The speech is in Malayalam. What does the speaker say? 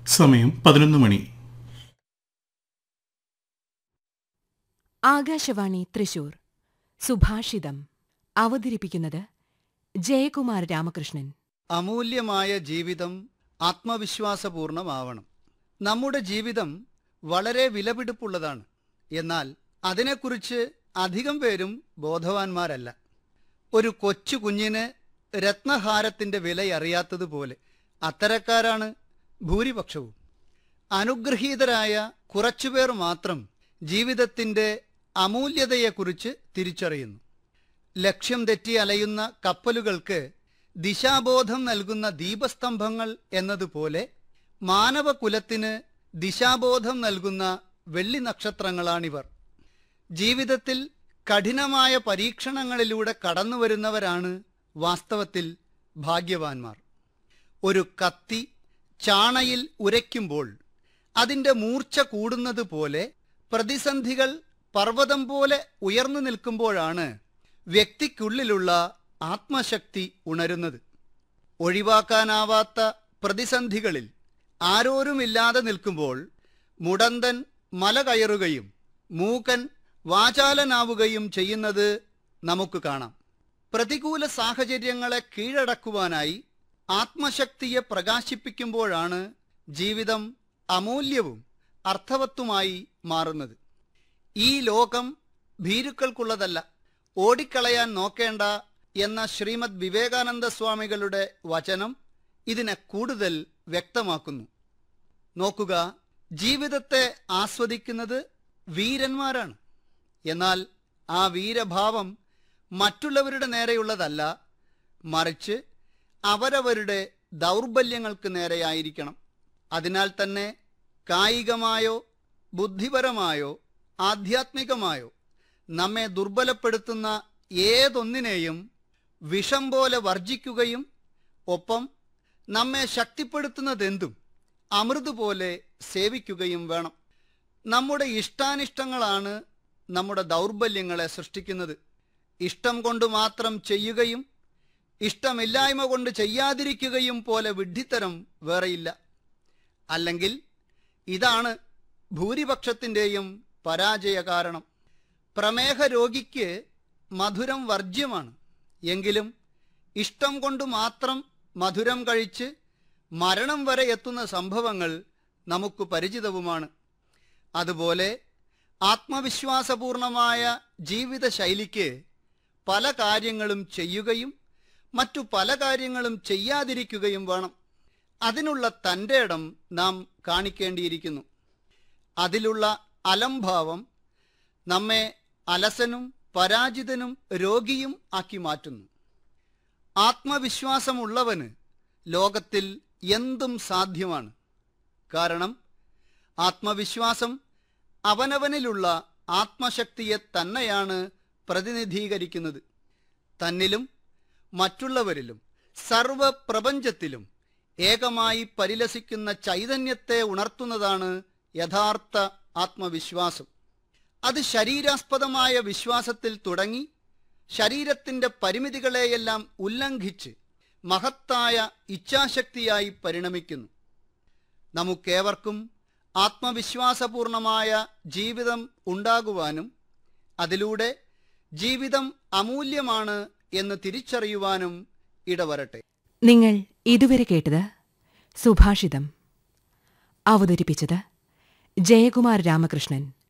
സമയം പതിനൊന്ന് മണി ആകാശവാണി തൃശൂർ സുഭാഷിതം അവതരിപ്പിക്കുന്നത് ജയകുമാർ രാമകൃഷ്ണൻ അമൂല്യമായ ജീവിതം ആത്മവിശ്വാസപൂർണമാവണം നമ്മുടെ ജീവിതം വളരെ വിലപിടിപ്പുള്ളതാണ് എന്നാൽ അതിനെക്കുറിച്ച് അധികം പേരും ബോധവാന്മാരല്ല ഒരു കൊച്ചു കുഞ്ഞിന് രത്നഹാരത്തിന്റെ വിലയറിയാത്തതുപോലെ അത്തരക്കാരാണ് ഭൂരിപക്ഷവും അനുഗ്രഹീതരായ കുറച്ചുപേർ മാത്രം ജീവിതത്തിന്റെ അമൂല്യതയെക്കുറിച്ച് തിരിച്ചറിയുന്നു ലക്ഷ്യം തെറ്റി അലയുന്ന കപ്പലുകൾക്ക് ദിശാബോധം നൽകുന്ന ദീപസ്തംഭങ്ങൾ എന്നതുപോലെ മാനവകുലത്തിന് ദിശാബോധം നൽകുന്ന വെള്ളി നക്ഷത്രങ്ങളാണിവർ ജീവിതത്തിൽ കഠിനമായ പരീക്ഷണങ്ങളിലൂടെ കടന്നുവരുന്നവരാണ് വാസ്തവത്തിൽ ഭാഗ്യവാന്മാർ ഒരു കത്തി ചാണയിൽ ഉരയ്ക്കുമ്പോൾ അതിൻ്റെ മൂർച്ച കൂടുന്നത് പോലെ പ്രതിസന്ധികൾ പർവ്വതം പോലെ ഉയർന്നു നിൽക്കുമ്പോഴാണ് വ്യക്തിക്കുള്ളിലുള്ള ആത്മശക്തി ഉണരുന്നത് ഒഴിവാക്കാനാവാത്ത പ്രതിസന്ധികളിൽ ആരോരുമില്ലാതെ നിൽക്കുമ്പോൾ മുടന്തൻ മല കയറുകയും മൂക്കൻ വാചാലനാവുകയും ചെയ്യുന്നത് നമുക്ക് കാണാം പ്രതികൂല സാഹചര്യങ്ങളെ കീഴടക്കുവാനായി ആത്മശക്തിയെ പ്രകാശിപ്പിക്കുമ്പോഴാണ് ജീവിതം അമൂല്യവും അർത്ഥവത്തുമായി മാറുന്നത് ഈ ലോകം ഭീരുക്കൾക്കുള്ളതല്ല ഓടിക്കളയാൻ നോക്കേണ്ട എന്ന ശ്രീമദ് വിവേകാനന്ദ സ്വാമികളുടെ വചനം ഇതിനെ കൂടുതൽ വ്യക്തമാക്കുന്നു നോക്കുക ജീവിതത്തെ ആസ്വദിക്കുന്നത് വീരന്മാരാണ് എന്നാൽ ആ വീരഭാവം മറ്റുള്ളവരുടെ നേരെയുള്ളതല്ല മറിച്ച് അവരവരുടെ ദൗർബല്യങ്ങൾക്ക് നേരെയായിരിക്കണം അതിനാൽ തന്നെ കായികമായോ ബുദ്ധിപരമായോ ആധ്യാത്മികമായോ നമ്മെ ദുർബലപ്പെടുത്തുന്ന ഏതൊന്നിനെയും വിഷം പോലെ വർജിക്കുകയും ഒപ്പം നമ്മെ ശക്തിപ്പെടുത്തുന്നതെന്തും അമൃത് പോലെ സേവിക്കുകയും വേണം നമ്മുടെ ഇഷ്ടാനിഷ്ടങ്ങളാണ് നമ്മുടെ ദൗർബല്യങ്ങളെ സൃഷ്ടിക്കുന്നത് ഇഷ്ടം കൊണ്ട് മാത്രം ചെയ്യുകയും ഇഷ്ടമില്ലായ്മ കൊണ്ട് ചെയ്യാതിരിക്കുകയും പോലെ വിഡ്ഢിത്തരം വേറെയില്ല അല്ലെങ്കിൽ ഇതാണ് ഭൂരിപക്ഷത്തിൻ്റെയും പരാജയ കാരണം പ്രമേഹ രോഗിക്ക് മധുരം വർജ്യമാണ് എങ്കിലും ഇഷ്ടം കൊണ്ട് മാത്രം മധുരം കഴിച്ച് മരണം വരെ എത്തുന്ന സംഭവങ്ങൾ നമുക്ക് പരിചിതവുമാണ് അതുപോലെ ആത്മവിശ്വാസപൂർണമായ ജീവിതശൈലിക്ക് പല കാര്യങ്ങളും ചെയ്യുകയും മറ്റു പല കാര്യങ്ങളും ചെയ്യാതിരിക്കുകയും വേണം അതിനുള്ള തൻ്റെ ഇടം നാം കാണിക്കേണ്ടിയിരിക്കുന്നു അതിലുള്ള അലംഭാവം നമ്മെ അലസനും പരാജിതനും രോഗിയും ആക്കി മാറ്റുന്നു ആത്മവിശ്വാസമുള്ളവന് ലോകത്തിൽ എന്തും സാധ്യമാണ് കാരണം ആത്മവിശ്വാസം അവനവനിലുള്ള ആത്മശക്തിയെ തന്നെയാണ് പ്രതിനിധീകരിക്കുന്നത് തന്നിലും മറ്റുള്ളവരിലും സർവപ്രപഞ്ചത്തിലും ഏകമായി പരിലസിക്കുന്ന ചൈതന്യത്തെ ഉണർത്തുന്നതാണ് യഥാർത്ഥ ആത്മവിശ്വാസം അത് ശരീരാസ്പദമായ വിശ്വാസത്തിൽ തുടങ്ങി ശരീരത്തിന്റെ പരിമിതികളെയെല്ലാം ഉല്ലംഘിച്ച് മഹത്തായ ഇച്ഛാശക്തിയായി പരിണമിക്കുന്നു നമുക്കേവർക്കും ആത്മവിശ്വാസപൂർണമായ ജീവിതം ഉണ്ടാകുവാനും അതിലൂടെ ജീവിതം അമൂല്യമാണ് എന്ന് തിരിച്ചറിയുവാനും ഇടവരട്ടെ നിങ്ങൾ ഇതുവരെ കേട്ടത് സുഭാഷിതം അവതരിപ്പിച്ചത് ജയകുമാർ രാമകൃഷ്ണൻ